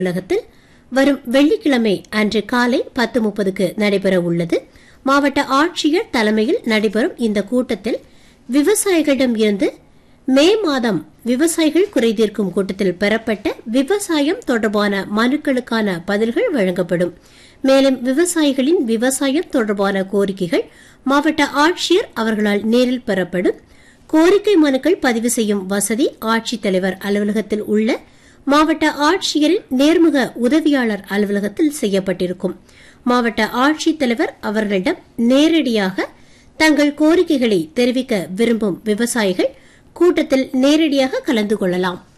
அலுவலகத்தில் வரும் வெள்ளிக்கிழமை அன்று காலை பத்து முப்பதுக்கு நடைபெற உள்ளது மாவட்ட ஆட்சியர் தலைமையில் நடைபெறும் இந்த கூட்டத்தில் விவசாயிகளிடம் இருந்து மே மாதம் விவசாயிகள் குறைதீர்க்கும் கூட்டத்தில் பெறப்பட்ட விவசாயம் தொடர்பான மனுக்களுக்கான பதில்கள் வழங்கப்படும் மேலும் விவசாயிகளின் விவசாயம் தொடர்பான கோரிக்கைகள் மாவட்ட ஆட்சியர் அவர்களால் நேரில் பெறப்படும் கோரிக்கை மனுக்கள் பதிவு செய்யும் வசதி ஆட்சித்தலைவர் அலுவலகத்தில் உள்ள மாவட்ட ஆட்சியரின் நேர்முக உதவியாளர் அலுவலகத்தில் செய்யப்பட்டிருக்கும் மாவட்ட ஆட்சித்தலைவர் அவர்களிடம் நேரடியாக தங்கள் கோரிக்கைகளை தெரிவிக்க விரும்பும் விவசாயிகள் கூட்டத்தில் நேரடியாக கலந்து கொள்ளலாம்